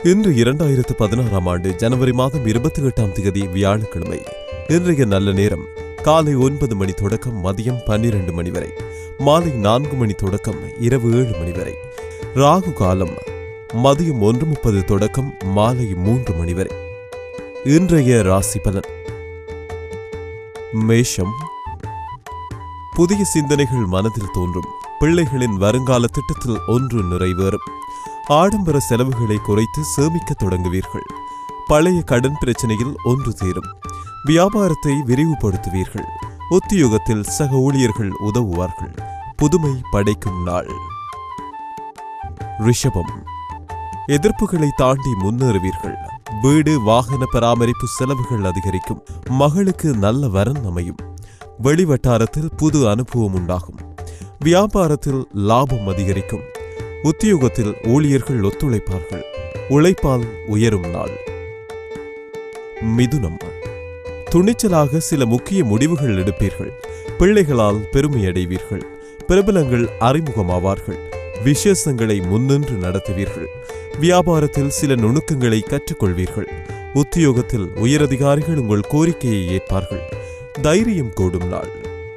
இன்று இரண்டாயிரத்து பதினாறாம் ஆண்டு ஜனவரி மாதம் இருபத்தி எட்டாம் தேதி வியாழக்கிழமை இன்றைய நல்ல நேரம் காலை ஒன்பது மணி தொடக்கம் மதியம் பன்னிரண்டு மணி வரை மாலை நான்கு மணி தொடக்கம் இரவு ஏழு மணி வரை ராகு காலம் மதியம் ஒன்று முப்பது தொடக்கம் மாலை மூன்று மணி வரை இன்றைய ராசி பலன் மேஷம் புதிய சிந்தனைகள் மனதில் தோன்றும் பிள்ளைகளின் வருங்கால திட்டத்தில் ஒன்று நிறைவேறும் ஆடம்பர செலவுகளை குறைத்து சேமிக்க தொடங்குவீர்கள் பழைய கடன் பிரச்சனையில் ஒன்று தீரும் வியாபாரத்தை விரிவுபடுத்துவீர்கள் உத்தியோகத்தில் சக ஊழியர்கள் உதவுவார்கள் புதுமை படைக்கும் நாள் ரிஷபம் எதிர்ப்புகளை தாண்டி முன்னேறுவீர்கள் வீடு வாகன பராமரிப்பு செலவுகள் அதிகரிக்கும் மகளுக்கு நல்ல வரன் அமையும் வெளிவட்டாரத்தில் புது அனுபவம் உண்டாகும் வியாபாரத்தில் லாபம் அதிகரிக்கும் உத்தியோகத்தில் ஊழியர்கள் ஒத்துழைப்பார்கள் உழைப்பால் உயரும் நாள் மிதுனம் துணிச்சலாக சில முக்கிய முடிவுகள் எடுப்பீர்கள் பிள்ளைகளால் பெருமை அடைவீர்கள் பிரபலங்கள் அறிமுகமாவார்கள் விசேஷங்களை முன்னின்று நடத்துவீர்கள் வியாபாரத்தில் சில நுணுக்கங்களை கற்றுக்கொள்வீர்கள் உத்தியோகத்தில் உயரதிகாரிகள் உங்கள் கோரிக்கையை ஏற்பார்கள் தைரியம் கூடும் நாள்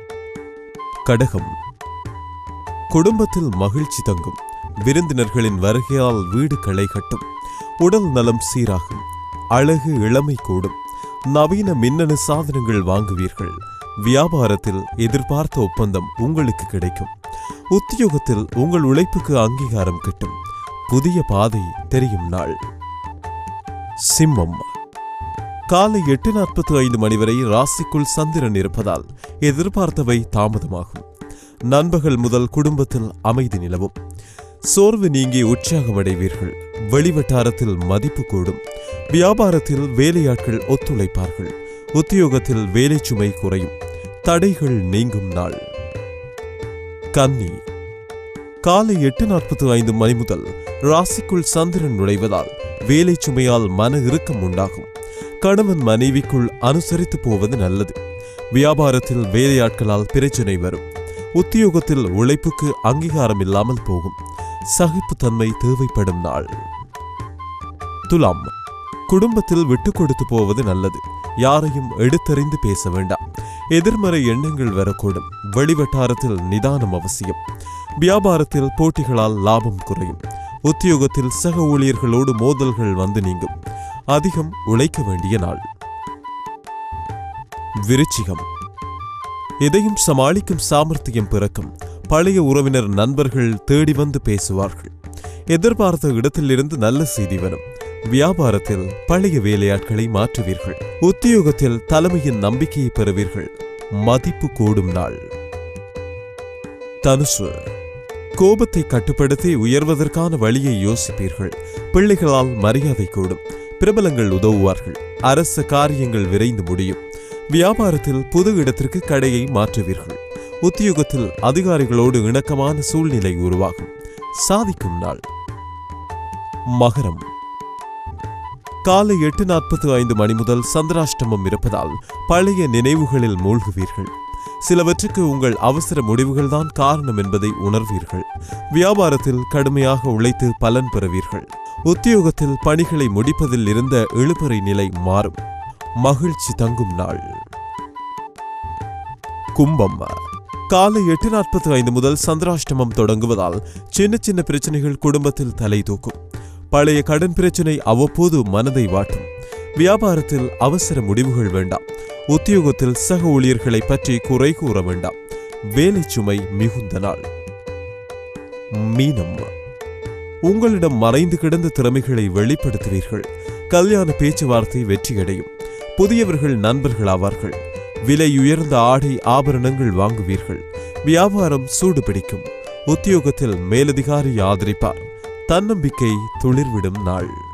கடகம் குடும்பத்தில் மகிழ்ச்சி தங்கும் விருந்தினர்களின் வருகையால் வீடு களை கட்டும் உடல் நலம் சீராகும் அழகு இளமை கூடும் நவீன மின்னணு சாதனங்கள் வாங்குவீர்கள் வியாபாரத்தில் எதிர்பார்த்த ஒப்பந்தம் உங்களுக்கு கிடைக்கும் உத்தியோகத்தில் உங்கள் உழைப்புக்கு அங்கீகாரம் கிட்டும் புதிய பாதை தெரியும் நாள் சிம்மம் காலை எட்டு நாற்பத்தி ஐந்து மணி வரை ராசிக்குள் சந்திரன் இருப்பதால் எதிர்பார்த்தவை தாமதமாகும் நண்பகல் முதல் குடும்பத்தில் அமைதி நிலவும் சோர்வு நீங்கி உற்சாகமடைவீர்கள் வெளிவட்டாரத்தில் மதிப்பு கூடும் வியாபாரத்தில் வேலையாட்கள் ஒத்துழைப்பார்கள் உத்தியோகத்தில் வேலை சுமை குறையும் தடைகள் நீங்கும் நாள் கன்னி காலை எட்டு நாற்பத்தி ஐந்து மணி முதல் ராசிக்குள் சந்திரன் நுழைவதால் வேலை சுமையால் மன இறுக்கம் உண்டாகும் கணவன் மனைவிக்குள் அனுசரித்து போவது நல்லது வியாபாரத்தில் வேலையாட்களால் பிரச்சனை வரும் உத்தியோகத்தில் உழைப்புக்கு அங்கீகாரம் இல்லாமல் போகும் சகிப்புத்தன்மை தேவைப்படும் நாள் துலாம் குடும்பத்தில் விட்டு கொடுத்து போவது நல்லது யாரையும் எடுத்தறிந்து பேச வேண்டாம் எதிர்மறை எண்ணங்கள் வரக்கூடும் வெளிவட்டாரத்தில் நிதானம் அவசியம் வியாபாரத்தில் போட்டிகளால் லாபம் குறையும் உத்தியோகத்தில் சக ஊழியர்களோடு மோதல்கள் வந்து நீங்கும் அதிகம் உழைக்க வேண்டிய நாள் விருச்சிகம் எதையும் சமாளிக்கும் சாமர்த்தியம் பிறக்கும் பழைய உறவினர் நண்பர்கள் தேடி வந்து பேசுவார்கள் எதிர்பார்த்த இடத்திலிருந்து நல்ல செய்தி வரும் வியாபாரத்தில் பழைய வேலையாட்களை மாற்றுவீர்கள் உத்தியோகத்தில் தலைமையின் நம்பிக்கையை பெறுவீர்கள் மதிப்பு கூடும் நாள் தனுசு கோபத்தை கட்டுப்படுத்தி உயர்வதற்கான வழியை யோசிப்பீர்கள் பிள்ளைகளால் மரியாதை கூடும் பிரபலங்கள் உதவுவார்கள் அரச காரியங்கள் விரைந்து முடியும் வியாபாரத்தில் புது இடத்திற்கு கடையை மாற்றுவீர்கள் உத்தியோகத்தில் அதிகாரிகளோடு இணக்கமான சூழ்நிலை உருவாகும் சாதிக்கும் நாள் மகரம் காலை எட்டு நாற்பத்தி ஐந்து மணி முதல் சந்திராஷ்டமம் இருப்பதால் பழைய நினைவுகளில் மூழ்குவீர்கள் சிலவற்றுக்கு உங்கள் அவசர முடிவுகள்தான் காரணம் என்பதை உணர்வீர்கள் வியாபாரத்தில் கடுமையாக உழைத்து பலன் பெறுவீர்கள் உத்தியோகத்தில் பணிகளை முடிப்பதில் இருந்த இழுபறை நிலை மாறும் மகிழ்ச்சி தங்கும் நாள் கும்பம் காலை எட்டு நாற்பத்தி ஐந்து முதல் சந்திராஷ்டமம் தொடங்குவதால் சின்ன சின்ன பிரச்சனைகள் குடும்பத்தில் தலை தூக்கும் பழைய கடன் பிரச்சனை அவ்வப்போது மனதை வாட்டும் வியாபாரத்தில் அவசர முடிவுகள் வேண்டாம் உத்தியோகத்தில் சக ஊழியர்களை பற்றி குறை கூற வேண்டாம் வேலை சுமை மிகுந்த நாள் மீனம் உங்களிடம் மறைந்து கிடந்த திறமைகளை வெளிப்படுத்துவீர்கள் கல்யாண பேச்சுவார்த்தை வெற்றியடையும் புதியவர்கள் நண்பர்களாவார்கள் விலை உயர்ந்த ஆடை ஆபரணங்கள் வாங்குவீர்கள் வியாபாரம் சூடுபிடிக்கும் உத்தியோகத்தில் மேலதிகாரி ஆதரிப்பார் தன்னம்பிக்கை துளிர்விடும் நாள்